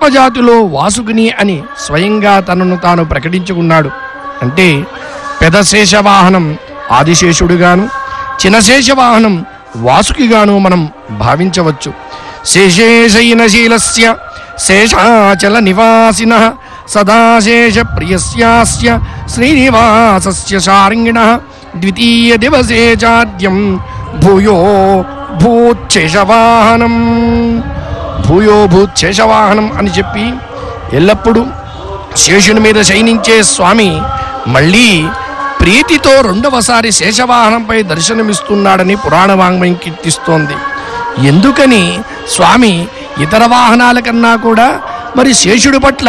ఆత్మజాతిలో వాసుకుని అని స్వయంగా తనను తాను ప్రకటించుకున్నాడు అంటే పెదశేష వాహనం ఆదిశేషుడుగాను చినశేష వాహనం వాసుకిగాను మనం భావించవచ్చు శేషేశయనశీలస్య శేషాచల నివాసిన సదాశేష ప్రియస్యాస్య శ్రీనివాసస్య శారింగిణ ద్వితీయ దివసే చాద్యం భూయో భూచ్చేషవాహనం భూయో భూచ్చేషవాహనం అని చెప్పి ఎల్లప్పుడూ శేషుని మీద శయనించే స్వామి మళ్ళీ ప్రీతితో రెండవసారి శేషవాహనంపై దర్శనమిస్తున్నాడని పురాణ వాంగ్మయం కీర్తిస్తోంది ఎందుకని స్వామి ఇతర వాహనాల కన్నా కూడా మరి శేషుడి పట్ల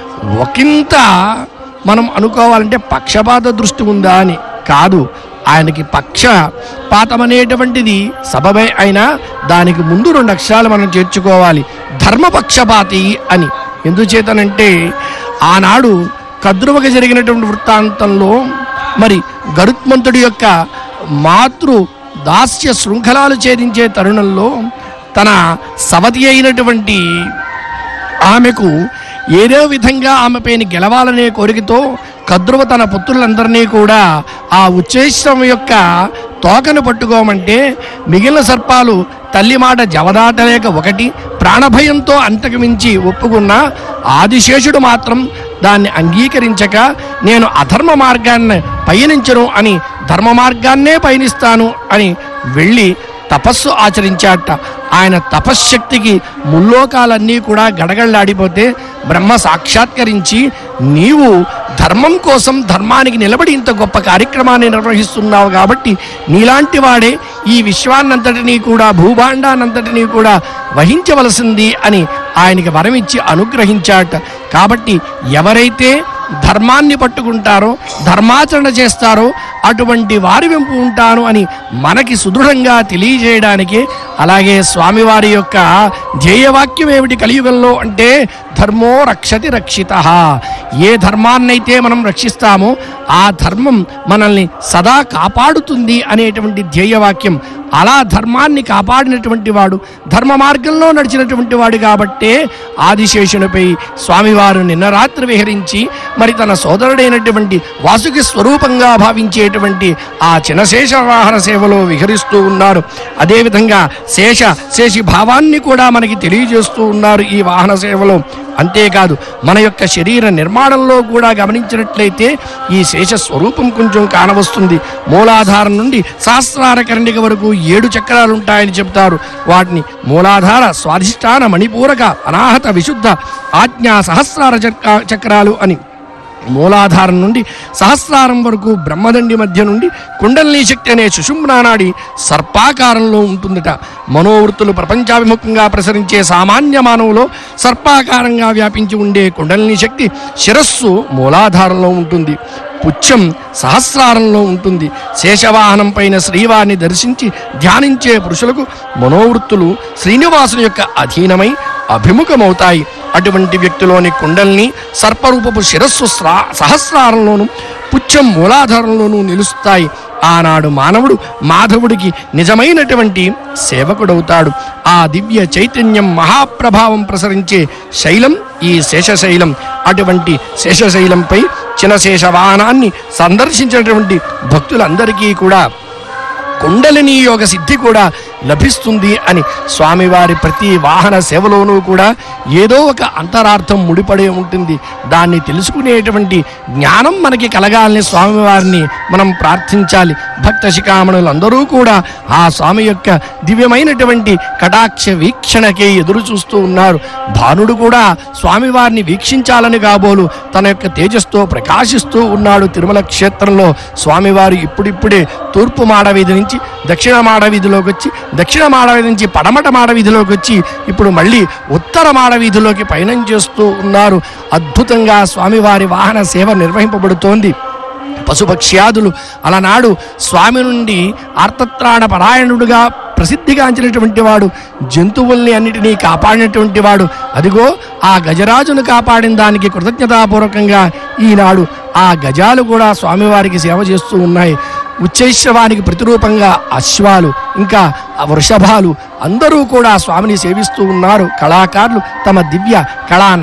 ఒకంత మనం అనుకోవాలంటే పక్షపాత దృష్టి ఉందా అని కాదు ఆయనకి పక్షపాతం అనేటువంటిది సబబే అయినా దానికి ముందు రెండు అక్షరాలు మనం చేర్చుకోవాలి ధర్మపక్షపాతి అని ఎందుచేతనంటే ఆనాడు కద్రువగా జరిగినటువంటి వృత్తాంతంలో మరి గరుత్మంతుడి యొక్క మాతృ దాస్య శృంఖలాలు ఛేదించే తరుణంలో తన సవతి అయినటువంటి ఆమెకు ఏదో విధంగా ఆమెపైన గెలవాలనే కోరికతో కద్రువ తన పుత్రులందరినీ కూడా ఆ ఉచ్చేశ్రం యొక్క తోకను పట్టుకోమంటే మిగిలిన సర్పాలు తల్లి మాట జవదాటలేక ఒకటి ప్రాణభయంతో అంతకు మించి ఒప్పుకున్న ఆదిశేషుడు మాత్రం దాన్ని అంగీకరించక నేను అధర్మ మార్గాన్ని పయనించను అని ధర్మ మార్గాన్నే పయనిస్తాను అని వెళ్ళి తపస్సు ఆచరించాట ఆయన తపశ్శక్తికి ముల్లోకాలన్నీ కూడా గడగడలాడిపోతే బ్రహ్మ సాక్షాత్కరించి నీవు ధర్మం కోసం ధర్మానికి నిలబడి ఇంత గొప్ప కార్యక్రమాన్ని నిర్వహిస్తున్నావు కాబట్టి నీలాంటి వాడే ఈ విశ్వాన్నంతటినీ కూడా భూభాండానంతటినీ కూడా వహించవలసింది అని ఆయనకి వరమిచ్చి అనుగ్రహించాట కాబట్టి ఎవరైతే ధర్మాన్ని పట్టుకుంటారో ధర్మాచరణ చేస్తారో అటువంటి వారి వెంపు ఉంటాను అని మనకి సుదృఢంగా తెలియజేయడానికి అలాగే స్వామివారి యొక్క ధ్యేయవాక్యం ఏమిటి కలియుగంలో అంటే ధర్మో రక్షతి రక్షిత ఏ ధర్మాన్నైతే మనం రక్షిస్తామో ఆ ధర్మం మనల్ని సదా కాపాడుతుంది అనేటువంటి ధ్యేయవాక్యం అలా ధర్మాన్ని కాపాడినటువంటి వాడు ధర్మ మార్గంలో నడిచినటువంటి వాడు కాబట్టే ఆదిశేషునిపై స్వామివారు నిన్న రాత్రి విహరించి మరి తన సోదరుడైనటువంటి వాసుకి స్వరూపంగా భావించేటువంటి ఆ చినశేష వాహన సేవలో విహరిస్తూ ఉన్నారు అదేవిధంగా శేష శేషి భావాన్ని కూడా మనకి తెలియజేస్తూ ఉన్నారు ఈ వాహన సేవలో అంతేకాదు మన యొక్క శరీర నిర్మాణంలో కూడా గమనించినట్లయితే ఈ శేష స్వరూపం కొంచెం కానవస్తుంది మూలాధారం నుండి సహస్రార కరణిక వరకు ఏడు చక్రాలు ఉంటాయని చెప్తారు వాటిని మూలాధార స్వాధిష్టాన మణిపూరక అనాహత విశుద్ధ ఆజ్ఞా సహస్రార చక్ర చక్రాలు అని మూలాధారం నుండి సహస్రారం వరకు బ్రహ్మదండి మధ్య నుండి కుండలిని శక్తి అనే సుషుమ్నానాడి సర్పాకారంలో ఉంటుందట మనోవృత్తులు ప్రపంచాభిముఖంగా ప్రసరించే సామాన్య మానవులో సర్పాకారంగా వ్యాపించి ఉండే కుండలిని శక్తి శిరస్సు మూలాధారంలో ఉంటుంది పుచ్చం సహస్రారంలో ఉంటుంది శేషవాహనం పైన శ్రీవారిని దర్శించి ధ్యానించే పురుషులకు మనోవృత్తులు శ్రీనివాసుని యొక్క అధీనమై అభిముఖమవుతాయి అటువంటి వ్యక్తిలోని కుండల్ని సర్పరూపపు శిరస్సు స్రా సహస్రారంలోను పుచ్చం మూలాధారంలోనూ నిలుస్తాయి ఆనాడు మానవుడు మాధవుడికి నిజమైనటువంటి సేవకుడవుతాడు ఆ దివ్య చైతన్యం మహాప్రభావం ప్రసరించే శైలం ఈ శేషశైలం అటువంటి శేషశైలంపై చినశేష వాహనాన్ని సందర్శించినటువంటి భక్తులందరికీ కూడా కుండలిని యోగ సిద్ధి కూడా లభిస్తుంది అని స్వామివారి ప్రతి వాహన సేవలోనూ కూడా ఏదో ఒక అంతరార్థం ముడిపడే ఉంటుంది దాన్ని తెలుసుకునేటువంటి జ్ఞానం మనకి కలగాలని స్వామివారిని మనం ప్రార్థించాలి భక్త శిఖామణులందరూ కూడా ఆ స్వామి యొక్క దివ్యమైనటువంటి కటాక్ష వీక్షణకే ఎదురు చూస్తూ ఉన్నారు భానుడు కూడా స్వామివారిని వీక్షించాలని కాబోలు తన యొక్క తేజస్తో ప్రకాశిస్తూ ఉన్నాడు తిరుమల క్షేత్రంలో స్వామివారు ఇప్పుడిప్పుడే తూర్పు మాడవీధి నుంచి దక్షిణ మాడవీధిలోకి వచ్చి దక్షిణ మాడవీధి నుంచి పడమట మాడవీధిలోకి వచ్చి ఇప్పుడు మళ్ళీ ఉత్తర మాడవీధిలోకి పయనం చేస్తూ ఉన్నారు అద్భుతంగా స్వామివారి వాహన సేవ నిర్వహింపబడుతోంది పశుపక్ష్యాదులు అలనాడు స్వామి నుండి ఆర్తత్రాణ పరాయణుడుగా ప్రసిద్ధిగాంచినటువంటి వాడు జంతువుల్ని అన్నిటినీ కాపాడినటువంటి వాడు అదిగో ఆ గజరాజును కాపాడిన దానికి కృతజ్ఞతాపూర్వకంగా ఈనాడు ఆ గజాలు కూడా స్వామివారికి సేవ చేస్తూ ఉన్నాయి ఉచ్చైశ్రవానికి ప్రతిరూపంగా అశ్వాలు ఇంకా ఆ వృషభాలు అందరూ కూడా స్వామిని సేవిస్తూ ఉన్నారు కళాకారులు తమ దివ్య కళా